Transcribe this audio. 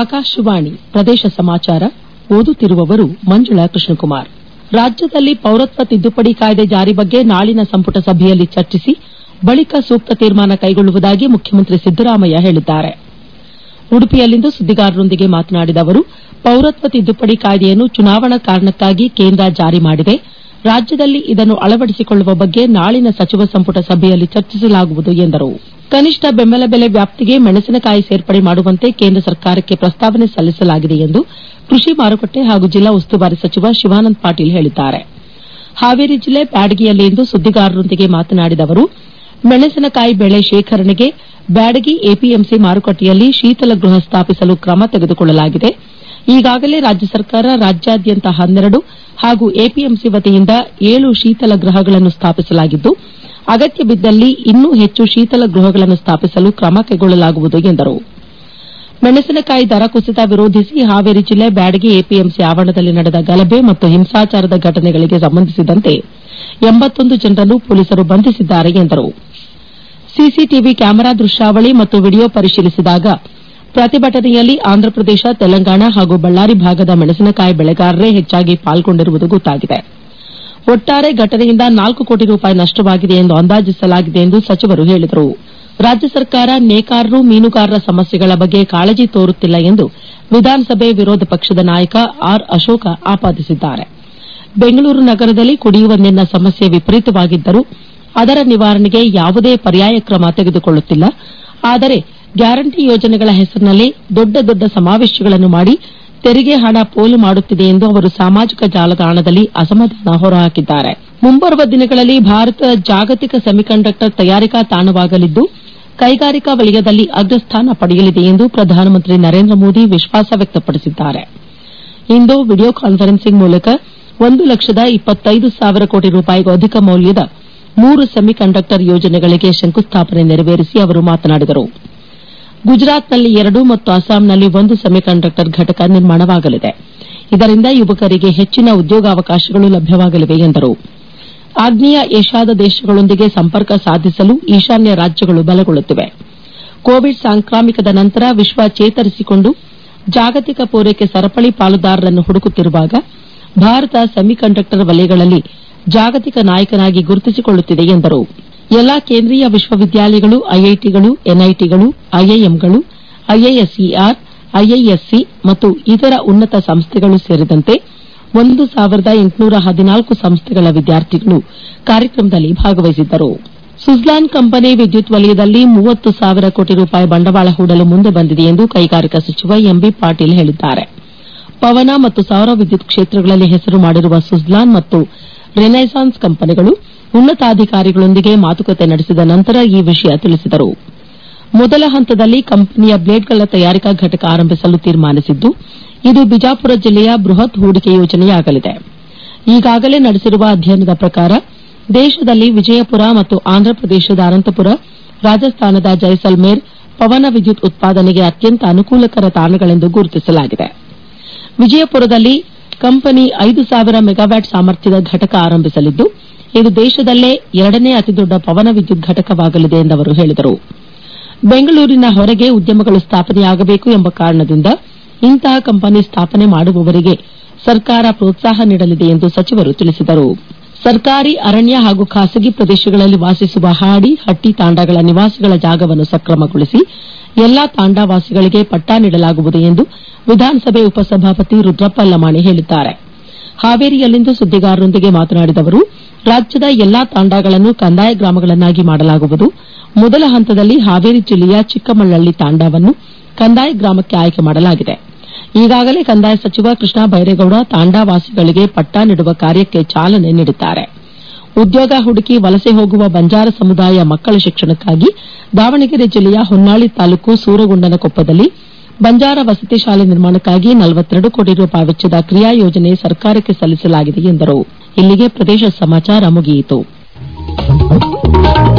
ಆಕಾಶವಾಣಿ ಪ್ರದೇಶ ಸಮಾಚಾರ ಓದುತ್ತಿರುವವರು ಮಂಜುಳಾ ಕೃಷ್ಣಕುಮಾರ್ ರಾಜ್ಯದಲ್ಲಿ ಪೌರತ್ವ ತಿದ್ದುಪಡಿ ಕಾಯ್ದೆ ಜಾರಿ ಬಗ್ಗೆ ನಾಳಿನ ಸಂಪುಟ ಸಭೆಯಲ್ಲಿ ಚರ್ಚಿಸಿ ಬಳಿಕ ಸೂಕ್ತ ತೀರ್ಮಾನ ಕೈಗೊಳ್ಳುವುದಾಗಿ ಮುಖ್ಯಮಂತ್ರಿ ಸಿದ್ದರಾಮಯ್ಯ ಹೇಳಿದ್ದಾರೆ ಉಡುಪಿಯಲ್ಲಿಂದು ಸುದ್ದಿಗಾರರೊಂದಿಗೆ ಮಾತನಾಡಿದ ಅವರು ಪೌರತ್ವ ತಿದ್ದುಪಡಿ ಕಾಯ್ದೆಯನ್ನು ಚುನಾವಣಾ ಕಾರಣಕ್ಕಾಗಿ ಕೇಂದ್ರ ಜಾರಿ ಮಾಡಿದೆ ರಾಜ್ಯದಲ್ಲಿ ಇದನ್ನು ಅಳವಡಿಸಿಕೊಳ್ಳುವ ಬಗ್ಗೆ ನಾಳಿನ ಸಚಿವ ಸಂಪುಟ ಸಭೆಯಲ್ಲಿ ಚರ್ಚಿಸಲಾಗುವುದು ಎಂದರು ಕನಿಷ್ಠ ಬೆಂಬಲ ಬೆಲೆ ವ್ಯಾಪ್ತಿಗೆ ಮೆಣಸಿನಕಾಯಿ ಸೇರ್ಪಡೆ ಮಾಡುವಂತೆ ಕೇಂದ್ರ ಸರ್ಕಾರಕ್ಕೆ ಪ್ರಸ್ತಾವನೆ ಸಲ್ಲಿಸಲಾಗಿದೆ ಎಂದು ಕೃಷಿ ಮಾರುಕಟ್ಟೆ ಹಾಗೂ ಜಿಲ್ಲಾ ಉಸ್ತುವಾರಿ ಸಚಿವ ಶಿವಾನಂದ ಪಾಟೀಲ್ ಹೇಳಿದ್ದಾರೆ ಹಾವೇರಿ ಜಿಲ್ಲೆ ಬ್ಯಾಡಗಿಯಲ್ಲಿಂದು ಸುದ್ದಿಗಾರರೊಂದಿಗೆ ಮಾತನಾಡಿದ ಅವರು ಮೆಣಸಿನಕಾಯಿ ಬೆಳೆ ಶೇಖರಣೆಗೆ ಬ್ಯಾಡಗಿ ಎಪಿಎಂಸಿ ಮಾರುಕಟ್ಟೆಯಲ್ಲಿ ಶೀತಲ ಗೃಹ ಸ್ಥಾಪಿಸಲು ಕ್ರಮ ತೆಗೆದುಕೊಳ್ಳಲಾಗಿದೆ ಈಗಾಗಲೇ ರಾಜ್ಯ ಸರ್ಕಾರ ರಾಜ್ಯಾದ್ಯಂತ ಹನ್ನೆರಡು ಹಾಗೂ ಎಪಿಎಂಸಿ ವತಿಯಿಂದ ಏಳು ಶೀತಲ ಗೃಹಗಳನ್ನು ಸ್ಥಾಪಿಸಲಾಗಿದ್ದು ಅಗತ್ಯ ಬಿದ್ದಲ್ಲಿ ಇನ್ನೂ ಹೆಚ್ಚು ಶೀತಲ ಗೃಹಗಳನ್ನು ಸ್ಥಾಪಿಸಲು ಕ್ರಮ ಕೈಗೊಳ್ಳಲಾಗುವುದು ಎಂದರು ಮೆಣಸಿನಕಾಯಿ ದರ ಕುಸಿತ ವಿರೋಧಿಸಿ ಹಾವೇರಿ ಜಿಲ್ಲೆ ಬ್ಯಾಡಗಿ ಎಪಿಎಂಸಿ ಆವರಣದಲ್ಲಿ ನಡೆದ ಗಲಭೆ ಮತ್ತು ಹಿಂಸಾಚಾರದ ಘಟನೆಗಳಿಗೆ ಸಂಬಂಧಿಸಿದಂತೆ ಎಂಬತ್ತೊಂದು ಜನರನ್ನು ಪೊಲೀಸರು ಬಂಧಿಸಿದ್ದಾರೆ ಎಂದರು ಸಿಸಿಟಿವಿ ಕ್ಯಾಮೆರಾ ದೃಶ್ಯಾವಳಿ ಮತ್ತು ವಿಡಿಯೋ ಪರಿಶೀಲಿಸಿದಾಗ ಪ್ರತಿಭಟನೆಯಲ್ಲಿ ಆಂಧ್ರಪ್ರದೇಶ ತೆಲಂಗಾಣ ಹಾಗೂ ಬಳ್ಳಾರಿ ಭಾಗದ ಮೆಣಸಿನಕಾಯಿ ಬೆಳೆಗಾರರೇ ಹೆಚ್ಚಾಗಿ ಪಾಲ್ಗೊಂಡಿರುವುದು ಗೊತ್ತಾಗಿದೆ ಒಟ್ಟಾರೆ ಘಟನೆಯಿಂದ ನಾಲ್ಕು ಕೋಟಿ ರೂಪಾಯಿ ನಷ್ಟವಾಗಿದೆ ಎಂದು ಅಂದಾಜಿಸಲಾಗಿದೆ ಎಂದು ಸಚಿವರು ಹೇಳಿದರು ರಾಜ್ಯ ಸರ್ಕಾರ ನೇಕಾರರು ಮೀನುಗಾರರ ಸಮಸ್ಯೆಗಳ ಬಗ್ಗೆ ಕಾಳಜಿ ತೋರುತ್ತಿಲ್ಲ ಎಂದು ವಿಧಾನಸಭೆ ವಿರೋಧ ಪಕ್ಷದ ನಾಯಕ ಆರ್ ಅಶೋಕ ಆಪಾದಿಸಿದ್ದಾರೆ ಬೆಂಗಳೂರು ನಗರದಲ್ಲಿ ಕುಡಿಯುವ ನೀರಿನ ಸಮಸ್ಯೆ ವಿಪರೀತವಾಗಿದ್ದರೂ ಅದರ ನಿವಾರಣೆಗೆ ಯಾವುದೇ ಪರ್ಯಾಯ ಕ್ರಮ ತೆಗೆದುಕೊಳ್ಳುತ್ತಿಲ್ಲ ಆದರೆ ಗ್ಯಾರಂಟಿ ಯೋಜನೆಗಳ ಹೆಸರಿನಲ್ಲಿ ದೊಡ್ಡ ದೊಡ್ಡ ಸಮಾವೇಶಗಳನ್ನು ಮಾಡಿ ತೆರಿಗೆ ಹಣ ಪೋಲು ಮಾಡುತ್ತಿದೆ ಎಂದು ಅವರು ಸಾಮಾಜಿಕ ಜಾಲತಾಣದಲ್ಲಿ ಅಸಮಾಧಾನ ಹೊರಹಾಕಿದ್ದಾರೆ ಮುಂಬರುವ ದಿನಗಳಲ್ಲಿ ಭಾರತ ಜಾಗತಿಕ ಸೆಮಿಕಂಡಕ್ಟರ್ ತಯಾರಿಕಾ ತಾಣವಾಗಲಿದ್ದು ಕೈಗಾರಿಕಾ ವಲಯದಲ್ಲಿ ಅಗ್ರಸ್ಥಾನ ಪಡೆಯಲಿದೆ ಎಂದು ಪ್ರಧಾನಮಂತ್ರಿ ನರೇಂದ್ರ ಮೋದಿ ವಿಶ್ವಾಸ ವ್ಯಕ್ತಪಡಿಸಿದ್ದಾರೆ ಇಂದು ವಿಡಿಯೋ ಕಾನ್ಫರೆನ್ಸಿಂಗ್ ಮೂಲಕ ಒಂದು ಲಕ್ಷದ ಇಪ್ಪತ್ತೈದು ಸಾವಿರ ಕೋಟಿ ರೂಪಾಯಿಗೂ ಅಧಿಕ ಮೌಲ್ಯದ ಮೂರು ಸೆಮಿಕಂಡಕ್ಟರ್ ಯೋಜನೆಗಳಿಗೆ ಶಂಕುಸ್ಥಾಪನೆ ನೆರವೇರಿಸಿ ಅವರು ಮಾತನಾಡಿದರು ಗುಜರಾತ್ನಲ್ಲಿ ಎರಡು ಮತ್ತು ಅಸ್ಸಾಂನಲ್ಲಿ ಒಂದು ಸೆಮಿಕಂಡಕ್ಟರ್ ಘಟಕ ನಿರ್ಮಾಣವಾಗಲಿದೆ ಇದರಿಂದ ಯುವಕರಿಗೆ ಹೆಚ್ಚಿನ ಉದ್ಯೋಗಾವಕಾಶಗಳು ಲಭ್ಯವಾಗಲಿವೆ ಎಂದರು ಆಗ್ನೇಯ ಏಷ್ಯಾದ ದೇಶಗಳೊಂದಿಗೆ ಸಂಪರ್ಕ ಸಾಧಿಸಲು ಈಶಾನ್ಯ ರಾಜ್ಯಗಳು ಬಲಗೊಳ್ಳುತ್ತಿವೆ ಕೋವಿಡ್ ಸಾಂಕ್ರಾಮಿಕದ ನಂತರ ವಿಶ್ವ ಚೇತರಿಸಿಕೊಂಡು ಜಾಗತಿಕ ಪೂರೈಕೆ ಸರಪಳಿ ಪಾಲುದಾರರನ್ನು ಹುಡುಕುತ್ತಿರುವಾಗ ಭಾರತ ಸೆಮಿಕಂಡಕ್ಟರ್ ವಲಯಗಳಲ್ಲಿ ಜಾಗತಿಕ ನಾಯಕನಾಗಿ ಗುರುತಿಸಿಕೊಳ್ಳುತ್ತಿದೆ ಎಂದರು ಎಲ್ಲಾ ಕೇಂದ್ರೀಯ ವಿಶ್ವವಿದ್ಯಾಲಯಗಳು ಐಐಟಿಗಳು ಎನ್ಐಟಿಗಳು ಐಐಎಂಗಳು ಐಐಎಸ್ಇಆರ್ ಐಐಎಸ್ಸಿ ಮತ್ತು ಇತರ ಉನ್ನತ ಸಂಸ್ಥೆಗಳು ಸೇರಿದಂತೆ ಒಂದು ಸಾವಿರದ ಎಂಟುನೂರ ಹದಿನಾಲ್ಕು ಸಂಸ್ಥೆಗಳ ವಿದ್ಯಾರ್ಥಿಗಳು ಕಾರ್ಯಕ್ರಮದಲ್ಲಿ ಭಾಗವಹಿಸಿದ್ದರು ಸುಜ್ಲಾನ್ ಕಂಪನಿ ವಿದ್ಯುತ್ ವಲಯದಲ್ಲಿ ಮೂವತ್ತು ಸಾವಿರ ಕೋಟಿ ರೂಪಾಯಿ ಬಂಡವಾಳ ಹೂಡಲು ಮುಂದೆ ಬಂದಿದೆ ಎಂದು ಕೈಗಾರಿಕಾ ಸಚಿವ ಎಂಬಿ ಪಾಟೀಲ್ ಹೇಳಿದ್ದಾರೆ ಪವನ ಮತ್ತು ಸೌರ ವಿದ್ಯುತ್ ಕ್ಷೇತ್ರಗಳಲ್ಲಿ ಹೆಸರು ಮಾಡಿರುವ ಸುಜ್ಲಾನ್ ಮತ್ತು ರೆನೈಸಾನ್ಸ್ ಕಂಪನಿಗಳು ಉನ್ನತಾಧಿಕಾರಿಗಳೊಂದಿಗೆ ಮಾತುಕತೆ ನಡೆಸಿದ ನಂತರ ಈ ವಿಷಯ ತಿಳಿಸಿದರು ಮೊದಲ ಹಂತದಲ್ಲಿ ಕಂಪನಿಯ ಬ್ಲೇಡ್ಗಳ ತಯಾರಿಕಾ ಘಟಕ ಆರಂಭಿಸಲು ತೀರ್ಮಾನಿಸಿದ್ದು ಇದು ಬಿಜಾಪುರ ಜಿಲ್ಲೆಯ ಬೃಹತ್ ಹೂಡಿಕೆ ಯೋಜನೆಯಾಗಲಿದೆ ಈಗಾಗಲೇ ನಡೆಸಿರುವ ಅಧ್ಯಯನದ ಪ್ರಕಾರ ದೇಶದಲ್ಲಿ ವಿಜಯಪುರ ಮತ್ತು ಆಂಧ್ರಪ್ರದೇಶದ ಅನಂತಪುರ ರಾಜಸ್ಥಾನದ ಜೈಸಲ್ಮೇರ್ ಪವನ ವಿದ್ಯುತ್ ಉತ್ಪಾದನೆಗೆ ಅತ್ಯಂತ ಅನುಕೂಲಕರ ತಾಣಗಳೆಂದು ಗುರುತಿಸಲಾಗಿದೆ ವಿಜಯಪುರದಲ್ಲಿ ಕಂಪನಿ ಐದು ಸಾವಿರ ಮೆಗಾವ್ಯಾಟ್ ಸಾಮರ್ಥ್ಯದ ಘಟಕ ಆರಂಭಿಸಲಿದ್ದು ಇದು ದೇಶದಲ್ಲೇ ಎರಡನೇ ಅತಿದೊಡ್ಡ ಪವನ ವಿದ್ಯುತ್ ಘಟಕವಾಗಲಿದೆ ಎಂದು ಅವರು ಹೇಳಿದರು ಬೆಂಗಳೂರಿನ ಹೊರಗೆ ಉದ್ಯಮಗಳು ಸ್ಥಾಪನೆಯಾಗಬೇಕು ಎಂಬ ಕಾರಣದಿಂದ ಇಂತಹ ಕಂಪನಿ ಸ್ಥಾಪನೆ ಮಾಡುವವರಿಗೆ ಸರ್ಕಾರ ಪ್ರೋತ್ಸಾಹ ನೀಡಲಿದೆ ಎಂದು ಸಚಿವರು ತಿಳಿಸಿದರು ಸರ್ಕಾರಿ ಅರಣ್ಯ ಹಾಗೂ ಖಾಸಗಿ ಪ್ರದೇಶಗಳಲ್ಲಿ ವಾಸಿಸುವ ಹಾಡಿ ಹಟ್ಟಿ ತಾಂಡಗಳ ನಿವಾಸಿಗಳ ಜಾಗವನ್ನು ಸಕ್ರಮಗೊಳಿಸಿ ಎಲ್ಲಾ ತಾಂಡಾವಾಸಿಗಳಿಗೆ ಪಟ್ಟಾ ನೀಡಲಾಗುವುದು ಎಂದು ವಿಧಾನಸಭೆ ಉಪಸಭಾಪತಿ ರುದ್ರಪ್ಪ ಲಮಾಣಿ ಹೇಳಿದ್ದಾರೆ ಹಾವೇರಿಯಲ್ಲಿಂದು ಸುದ್ದಿಗಾರರೊಂದಿಗೆ ಮಾತನಾಡಿದ ಅವರು ರಾಜ್ಯದ ಎಲ್ಲಾ ತಾಂಡಾಗಳನ್ನು ಕಂದಾಯ ಗ್ರಾಮಗಳನ್ನಾಗಿ ಮಾಡಲಾಗುವುದು ಮೊದಲ ಹಂತದಲ್ಲಿ ಹಾವೇರಿ ಜಿಲ್ಲೆಯ ಚಿಕ್ಕಮಳ್ಳಳ್ಳಿ ತಾಂಡಾವನ್ನು ಕಂದಾಯ ಗ್ರಾಮಕ್ಕೆ ಆಯ್ಕೆ ಮಾಡಲಾಗಿದೆ ಈಗಾಗಲೇ ಕಂದಾಯ ಸಚಿವ ಕೃಷ್ಣ ಬೈರೇಗೌಡ ತಾಂಡಾವಾಸಿಗಳಿಗೆ ಪಟ್ಟಾ ನೀಡುವ ಕಾರ್ಯಕ್ಕೆ ಚಾಲನೆ ನೀಡಿದ್ದಾರೆ ಉದ್ಯೋಗ ಹುಡುಕಿ ವಲಸೆ ಹೋಗುವ ಬಂಜಾರ ಸಮುದಾಯ ಮಕ್ಕಳ ಶಿಕ್ಷಣಕ್ಕಾಗಿ ದಾವಣಗೆರೆ ಜಿಲ್ಲೆಯ ಹೊನ್ನಾಳಿ ತಾಲೂಕು ಸೂರಗೊಂಡನಕೊಪ್ಪದಲ್ಲಿ ಬಂಜಾರ ವಸತಿ ಶಾಲೆ ನಿರ್ಮಾಣಕ್ಕಾಗಿ ನಲವತ್ತೆರಡು ಕೋಟಿ ರೂಪಾಯಿ ವೆಚ್ಚದ ಕ್ರಿಯಾ ಯೋಜನೆ ಸರ್ಕಾರಕ್ಕೆ ಸಲ್ಲಿಸಲಾಗಿದೆ ಎಂದರು ಇಲ್ಲಿಗೆ ಪ್ರದೇಶ ಸಮಾಚಾರ ಮುಗಿಯಿತು